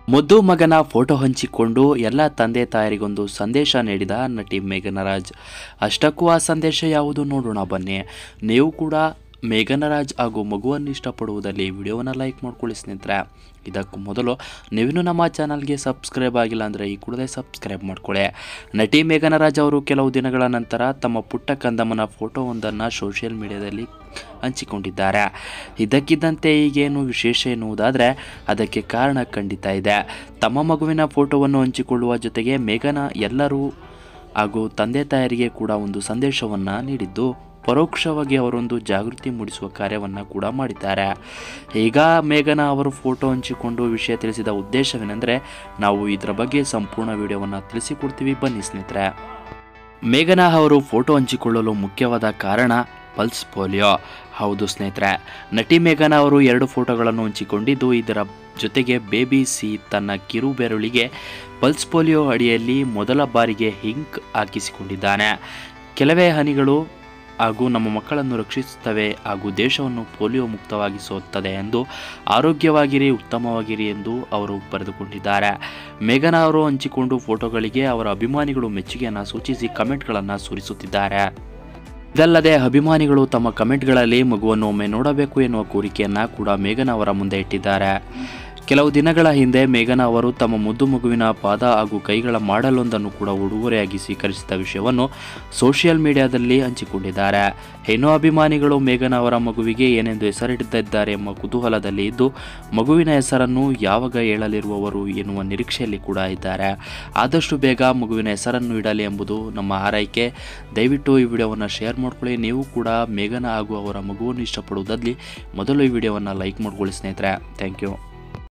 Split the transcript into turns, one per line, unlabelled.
ಮುದ್ದು ಮಗನ ಫೋಟೋ ಹಂಚಿಕೊಂಡು ಎಲ್ಲ ತಂದೆ ತಾಯರಿಗೊಂದು ಸಂದೇಶ ನೀಡಿದ ನಟಿ ಮೇಘನರಾಜ್ ಅಷ್ಟಕ್ಕೂ ಆ ಸಂದೇಶ ಯಾವುದು ನೋಡೋಣ ಬನ್ನಿ ನೀವು ಕೂಡ ಮೇಘನರಾಜ್ ಹಾಗೂ ಮಗುವನ್ನು ಇಷ್ಟಪಡುವುದಲ್ಲಿ ವಿಡಿಯೋವನ್ನು ಲೈಕ್ ಮಾಡ್ಕೊಳ್ಳಿ ಸ್ನೇಹಿತರೆ ಇದಕ್ಕೂ ಮೊದಲು ನೀವಿನ್ನೂ ನಮ್ಮ ಚಾನಲ್ಗೆ ಸಬ್ಸ್ಕ್ರೈಬ್ ಆಗಿಲ್ಲ ಅಂದರೆ ಈ ಕೂಡಲೇ ಸಬ್ಸ್ಕ್ರೈಬ್ ಮಾಡ್ಕೊಳ್ಳಿ ನಟಿ ಮೇಘನರಾಜ್ ಅವರು ಕೆಲವು ದಿನಗಳ ನಂತರ ತಮ್ಮ ಪುಟ್ಟ ಕಂದಮ್ಮನ ಫೋಟೋವೊಂದನ್ನು ಸೋಷಿಯಲ್ ಮೀಡಿಯಾದಲ್ಲಿ ಹಂಚಿಕೊಂಡಿದ್ದಾರೆ ಇದ್ದಕ್ಕಿದ್ದಂತೆ ಈಗೇನು ವಿಶೇಷ ಎನ್ನುವುದಾದರೆ ಅದಕ್ಕೆ ಕಾರಣ ಖಂಡಿತ ಇದೆ ತಮ್ಮ ಮಗುವಿನ ಫೋಟೋವನ್ನು ಹಂಚಿಕೊಳ್ಳುವ ಜೊತೆಗೆ ಮೇಘನ ಎಲ್ಲರೂ ಹಾಗೂ ತಂದೆ ತಾಯರಿಗೆ ಕೂಡ ಒಂದು ಸಂದೇಶವನ್ನು ನೀಡಿದ್ದು ಪರೋಕ್ಷವಾಗಿ ಅವರೊಂದು ಜಾಗೃತಿ ಮೂಡಿಸುವ ಕಾರ್ಯವನ್ನು ಕೂಡ ಮಾಡಿದ್ದಾರೆ ಈಗ ಮೇಘನ ಅವರು ಫೋಟೋ ಹಂಚಿಕೊಂಡು ವಿಷಯ ತಿಳಿಸಿದ ಉದ್ದೇಶವೇನೆಂದರೆ ನಾವು ಇದರ ಬಗ್ಗೆ ಸಂಪೂರ್ಣ ವಿಡಿಯೋವನ್ನು ತಿಳಿಸಿಕೊಡ್ತೀವಿ ಬನ್ನಿ ಸ್ನೇಹಿತರೆ ಮೇಘನಾ ಅವರು ಫೋಟೋ ಹಂಚಿಕೊಳ್ಳಲು ಮುಖ್ಯವಾದ ಕಾರಣ ಪಲ್ಸ್ ಪೋಲಿಯೋ ಹೌದು ಸ್ನೇಹಿತರೆ ನಟಿ ಮೇಘನಾ ಅವರು ಎರಡು ಫೋಟೋಗಳನ್ನು ಹಂಚಿಕೊಂಡಿದ್ದು ಇದರ ಜೊತೆಗೆ ಬೇಬಿ ಸಿ ತನ್ನ ಕಿರು ಬೆರಳಿಗೆ ಪಲ್ಸ್ ಪೋಲಿಯೋ ಅಡಿಯಲ್ಲಿ ಮೊದಲ ಬಾರಿಗೆ ಹಿಂಕ್ ಹಾಕಿಸಿಕೊಂಡಿದ್ದಾನೆ ಕೆಲವೇ ಹನಿಗಳು ಹಾಗೂ ನಮ್ಮ ಮಕ್ಕಳನ್ನು ರಕ್ಷಿಸುತ್ತವೆ ಹಾಗೂ ದೇಶವನ್ನು ಪೋಲಿಯೋ ಮುಕ್ತವಾಗಿಸುತ್ತದೆ ಎಂದು ಆರೋಗ್ಯವಾಗಿರಿ ಉತ್ತಮವಾಗಿರಿ ಎಂದು ಅವರು ಬರೆದುಕೊಂಡಿದ್ದಾರೆ ಮೇಘನಾ ಅವರು ಹಂಚಿಕೊಂಡು ಫೋಟೋಗಳಿಗೆ ಅವರ ಅಭಿಮಾನಿಗಳು ಮೆಚ್ಚುಗೆಯನ್ನು ಸೂಚಿಸಿ ಕಮೆಂಟ್ಗಳನ್ನು ಸುರಿಸುತ್ತಿದ್ದಾರೆ ಇದಲ್ಲದೆ ಅಭಿಮಾನಿಗಳು ತಮ್ಮ ಕಮೆಂಟ್ಗಳಲ್ಲಿ ಮಗುವನ್ನು ಒಮ್ಮೆ ನೋಡಬೇಕು ಎನ್ನುವ ಕೋರಿಕೆಯನ್ನು ಕೂಡ ಮೇಘನಾ ಅವರ ಮುಂದೆ ಇಟ್ಟಿದ್ದಾರೆ ಕೆಲವು ದಿನಗಳ ಹಿಂದೆ ಮೇಘನಾ ಅವರು ತಮ್ಮ ಮುದ್ದು ಮಗುವಿನ ಪಾದ ಹಾಗೂ ಕೈಗಳ ಮಾಡಲೊಂದನ್ನು ಕೂಡ ಉಡುಗೊರೆಯಾಗಿ ಸ್ವೀಕರಿಸಿದ ವಿಷಯವನ್ನು ಸೋಷಿಯಲ್ ಮೀಡಿಯಾದಲ್ಲಿ ಹಂಚಿಕೊಂಡಿದ್ದಾರೆ ಹೆಣ್ಣು ಅಭಿಮಾನಿಗಳು ಮೇಘನಾ ಅವರ ಮಗುವಿಗೆ ಏನೆಂದು ಹೆಸರಿಟ್ಟಿದ್ದಾರೆ ಎಂಬ ಕುತೂಹಲದಲ್ಲಿ ಇದ್ದು ಮಗುವಿನ ಹೆಸರನ್ನು ಯಾವಾಗ ಹೇಳಲಿರುವವರು ಎನ್ನುವ ನಿರೀಕ್ಷೆಯಲ್ಲಿ ಕೂಡ ಇದ್ದಾರೆ ಆದಷ್ಟು ಬೇಗ ಮಗುವಿನ ಹೆಸರನ್ನು ಇಡಲಿ ಎಂಬುದು ನಮ್ಮ ಆರೈಕೆ ದಯವಿಟ್ಟು ಈ ವಿಡಿಯೋವನ್ನು ಶೇರ್ ಮಾಡ್ಕೊಳ್ಳಿ ನೀವು ಕೂಡ ಮೇಘನಾ ಹಾಗೂ ಅವರ ಮಗುವನ್ನು ಇಷ್ಟಪಡುವುದಲ್ಲಿ ಮೊದಲು ಈ ವಿಡಿಯೋವನ್ನು ಲೈಕ್ ಮಾಡ್ಕೊಳ್ಳಿ ಸ್ನೇಹಿತರೆ ಥ್ಯಾಂಕ್ ಯು